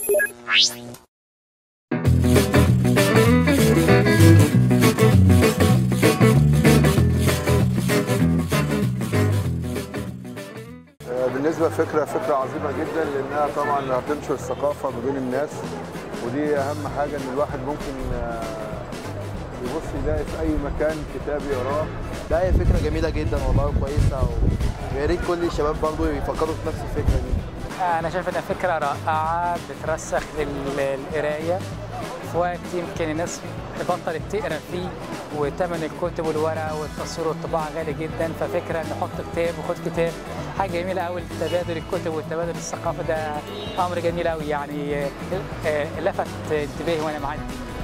بالنسبه فكره فكره عظيمه جدا لانها طبعا هتنشر الثقافه ما بين الناس ودي اهم حاجه ان الواحد ممكن آه، يبص يلاقي في اي مكان كتاب يقراه لا هي فكرة جميلة جدا والله كويسة ويا ريت كل الشباب برضو يفكروا في نفس الفكرة دي أنا شايف إنها فكرة رائعة بترسخ للقراية في وقت يمكن الناس بطلت تقرا فيه وثمن الكتب والورق والتصوير والطباعة غالي جدا ففكرة نحط كتاب وخد كتاب حاجة جميلة قوي تبادل الكتب وتبادل الثقافة ده أمر جميل قوي يعني آه، آه، لفت انتباهي وأنا معدي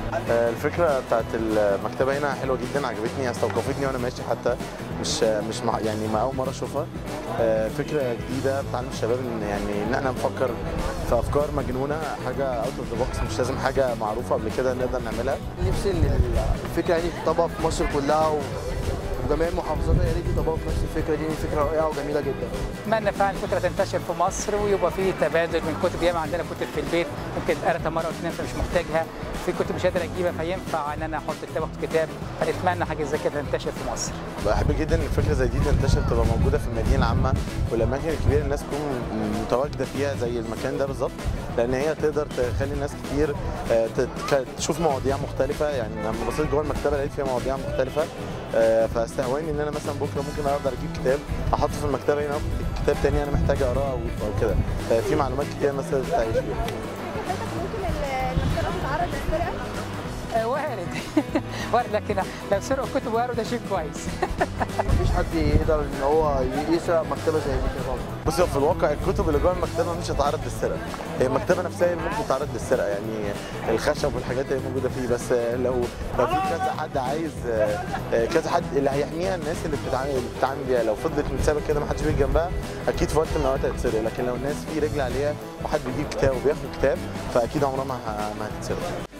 الفكره بتاعت المكتبه هنا حلوه جدا عجبتني استوقفتني وانا ماشي حتى مش مش مع يعني ما اول مره اشوفها آه، فكره جديده بتعلم الشباب ان يعني ان احنا نفكر في افكار مجنونه حاجه اوت اوف ذا بوكس مش لازم حاجه معروفه قبل كده نقدر نعملها نفسي ان الفكرة يعني تطبق في مصر كلها و- وجميع المحافظات يا ريت يطبقوا في نفس الفكرة دي فكرة رائعة وجميلة جدا اتمنى فعلا الفكره تنتشر في مصر ويبقى في تبادل من كتب ياما عندنا كتب في البيت ممكن تقراها مره واثنين انت مش محتاجها في كتب مش قادر اجيبها فينفع ان انا احط كتاب احط كتاب فنتمنى حاجه زي كده تنتشر في مصر بحب جدا ان الفكره زي دي تنتشر تبقى موجوده في المدينه العامه والاماكن الكبيره الناس تكون متواجده فيها زي المكان ده بالظبط لان هي تقدر تخلي ناس كتير آه، تت- تشوف مواضيع مختلفه يعني لما بصيت جوه المكتبه لقيت فيها مواضيع مختلفه آه، فاستهواني ان انا مثلا بكره ممكن اقدر اجيب كتاب احطه في المكتبه هنا واخد كتاب تاني انا محتاج اقراه او أو كده ففي معلومات كتير الناس تقدر تعيش فيها ممكن المكتبة تتعرض للسرقة؟ آه، وارد وارد لكن لو سرقوا كتب وقروا ده شيء كويس مفيش حد يقدر ان هو يسرق مكتبة زي دي كده طبعا بصي هو في الواقع الكتب اللي جوه المكتبه مش هتعرض للسرقه هي المكتبه نفسها هي اللي ممكن تعرض للسرقه يعني الخشب والحاجات اللي موجوده فيه بس لو لو في كذا حد عايز آه، آه، كذا حد اللي هيحميها الناس اللي بتتعامل اللي بتتعامل بيها لو فضلت متسابه كده ما حدش بيجي جنبها اكيد في وقت من الاوقات هتتسرق لكن لو الناس في رجل عليها وحد بيجيب كتاب وبياخد كتاب فاكيد عمرها ما ه- ما هتتسرق